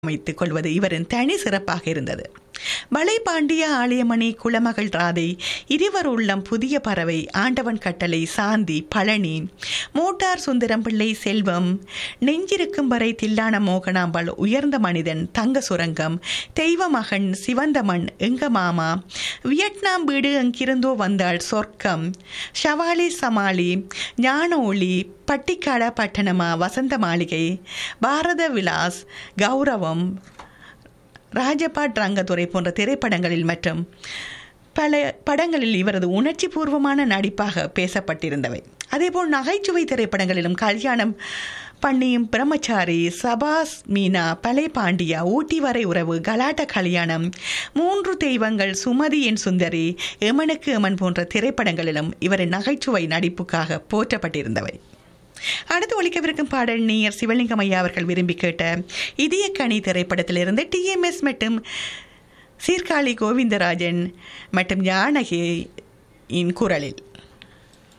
அமைத்துக் கொள்வது இவரின் தனி சிறப்பாக இருந்தது வளைபாண்டிய ஆலயமணி குளமகள் ராதை இருவர் உள்ளம் புதிய பறவை ஆண்டவன் கட்டளை சாந்தி பழனி மோட்டார் சுந்தரம் பிள்ளை செல்வம் நெஞ்சிருக்கும் வரை தில்லான மோகனாம்பாள் உயர்ந்த மனிதன் தங்க சுரங்கம் தெய்வ மகன் சிவந்த மண் எங்க மாமா வியட்நாம் வீடு எங்கிருந்தோ வந்தாள் சொர்க்கம் ஷவாலி சமாளி ஞான ஒளி பட்டிக்காடா பட்டணமா வசந்த மாளிகை பாரத விலாஸ் கௌரவம் ராஜபாட் ரங்கத்துறை போன்ற திரைப்படங்களில் மற்றும் பல படங்களில் இவரது உணர்ச்சி பூர்வமான நடிப்பாக பேசப்பட்டிருந்தவை அதேபோல் நகைச்சுவை திரைப்படங்களிலும் கல்யாணம் பண்ணியும் பிரம்மச்சாரி சபாஸ் மீனா பலே பாண்டியா ஊட்டி வரை உறவு கலாட்ட கல்யாணம் மூன்று தெய்வங்கள் சுமதி என் சுந்தரி எமனுக்கு எமன் போன்ற திரைப்படங்களிலும் இவரின் நகைச்சுவை நடிப்புக்காக போற்றப்பட்டிருந்தவை அடுத்து ஒழிக்கவிருக்கும் பாடல் நீயர் சிவலிங்கம் ஐயா அவர்கள் விரும்பி கேட்ட இதயக்கனி திரைப்படத்திலிருந்து டிஎம்எஸ் மற்றும் சீர்காழி கோவிந்தராஜன் மற்றும் ஜானகி இன் குரலில்